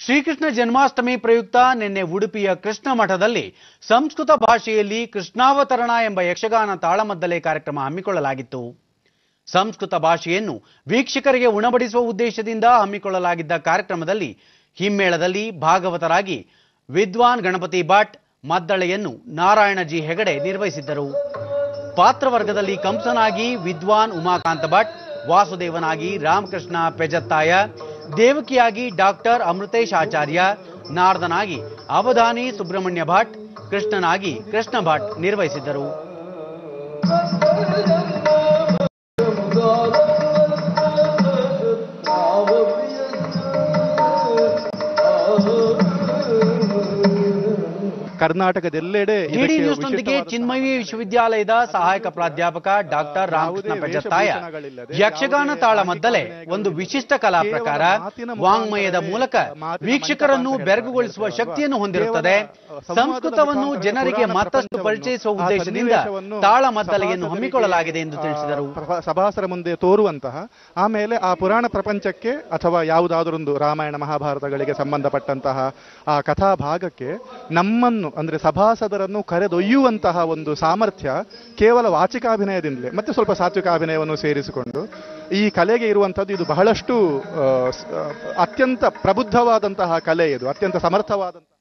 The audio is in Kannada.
ಶ್ರೀಕೃಷ್ಣ ಜನ್ಮಾಷ್ಟಮಿ ಪ್ರಯುಕ್ತ ನಿನ್ನೆ ಉಡುಪಿಯ ಕೃಷ್ಣ ಮಠದಲ್ಲಿ ಸಂಸ್ಕೃತ ಭಾಷೆಯಲ್ಲಿ ಕೃಷ್ಣಾವತರಣ ಎಂಬ ಯಕ್ಷಗಾನ ತಾಳಮದ್ದಲೆ ಕಾರ್ಯಕ್ರಮ ಹಮ್ಮಿಕೊಳ್ಳಲಾಗಿತ್ತು ಸಂಸ್ಕೃತ ಭಾಷೆಯನ್ನು ವೀಕ್ಷಕರಿಗೆ ಉಣಬಡಿಸುವ ಉದ್ದೇಶದಿಂದ ಹಮ್ಮಿಕೊಳ್ಳಲಾಗಿದ್ದ ಕಾರ್ಯಕ್ರಮದಲ್ಲಿ ಹಿಮ್ಮೇಳದಲ್ಲಿ ಭಾಗವತರಾಗಿ ವಿದ್ವಾನ್ ಗಣಪತಿ ಭಟ್ ಮದ್ದಳೆಯನ್ನು ನಾರಾಯಣ ಜಿ ಹೆಗಡೆ ನಿರ್ವಹಿಸಿದ್ದರು ಪಾತ್ರವರ್ಗದಲ್ಲಿ ಕಂಸನಾಗಿ ವಿದ್ವಾನ್ ಉಮಾಕಾಂತ ಭಟ್ ವಾಸುದೇವನಾಗಿ ರಾಮಕೃಷ್ಣ ಪೆಜತ್ತಾಯ ದೇವಕಿಯಾಗಿ ಡಾಕ್ಟರ್ ಅಮೃತೇಶ್ ಆಚಾರ್ಯ ನಾರದನಾಗಿ ಅವಧಾನಿ ಸುಬ್ರಹ್ಮಣ್ಯ ಭಟ್ ಕೃಷ್ಣನಾಗಿ ಕೃಷ್ಣ ಭಟ್ ನಿರ್ವಹಿಸಿದ್ದರು ಕರ್ನಾಟಕದೆಲ್ಲೆಡೆ ಡಿಡಿ ಇದಕ್ಕೆ ನ್ಯೂಸ್ನೊಂದಿಗೆ ವಿಶಿಷ್ಟವಾದ ಚಿನ್ಮಯಿ ವಿಶ್ವವಿದ್ಯಾಲಯದ ಸಹಾಯಕ ಪ್ರಾಧ್ಯಾಪಕ ಡಾಕ್ಟರ್ ರಾಮಕೃಷ್ಣ ಯಾವುದೇ ಪೆಜತ್ತಾಯ ವೇಷಭೂಷಣಗಳಿಲ್ಲದೆ, ಯಕ್ಷಗಾನ ಯಾವುದೇ ತಾಳಮದ್ದಲೆ ಸಾಹಿತ್ಯ ಒಂದು ಜ್ಞಾನಗಳು ವಿಶಿಷ್ಟ ಕಲಾ ಕೇವಲ ಪ್ರಕಾರ ಮಾತಿನ ಮುಖಾಂತರವೇ ವಾಂಗ್ಮಯದ ಮೂಲಕ ಮಾತಿನ ವೀಕ್ಷಕರನ್ನು ಮಂಟಪ ಅಂತ ಬೆರಗುಗೊಳಿಸುವ ಹೇಳ್ತಾರೆ ಶಕ್ತಿಯನ್ನು ಅಲ್ವಾ? ಹೊಂದಿರುತ್ತದೆ ಕೇವಲ ಸಂವಾದದ ಸಂಸ್ಕೃತವನ್ನು ಮುಖಾಂತರ ಜನರಿಗೆ ಪುರಾಣ ಮತ್ತಷ್ಟು ಪ್ರಪಂಚವನ್ನು, ಪರಿಚಯಿಸುವ ಆ ಉದ್ದೇಶದಿಂದ ಸನ್ನಿವೇಶವನ್ನು ತಾಳಮದ್ದಲೆಯನ್ನು ಸಭಾಸದರಿಗೆ, ಹಮ್ಮಿಕೊಳ್ಳಲಾಗಿದೆ ಎಂದು ಆ, ತಿಳಿಸಿದರು ಪ್ರಭ- ಸಭಾಸರ ಮುಂದೆ ತೋರುವಂತಹ ಆಮೇಲೆ ಆ ಪುರಾಣ ಪ್ರಪಂಚಕ್ಕೆ ಅಥವಾ ಯಾವುದಾದರೊಂದು ರಾಮಾಯಣ ಮಹಾಭಾರತಗಳಿಗೆ ಸಂಬಂಧಪಟ್ಟಂತಹ ಆ ಕಥಾ ಭಾಗಕ್ಕೆ ನಮ್ಮನ್ನು ಅಂದ್ರೆ ಸಭಾಸದರನ್ನು ಕರೆದೊಯ್ಯುವಂತಹ ಒಂದು ಸಾಮರ್ಥ್ಯ ಕೇವಲ ವಾಚಿಕಾಭಿನಯದಿಂದಲೇ ಮತ್ತೆ ಸ್ವಲ್ಪ ಸಾತ್ವಿಕಾಭಿನಯವನ್ನು ಸೇರಿಸಿಕೊಂಡು ಈ ಕಲೆಗೆ ಇರುವಂಥದ್ದು ಇದು ಬಹಳಷ್ಟು ಆ, ಸ್- ಆ, ಅತ್ಯಂತ ಪ್ರಬುದ್ಧವಾದಂತಹ ಕಲೆ ಇದು ಅತ್ಯಂತ ಸಮರ್ಥವಾದಂತಹ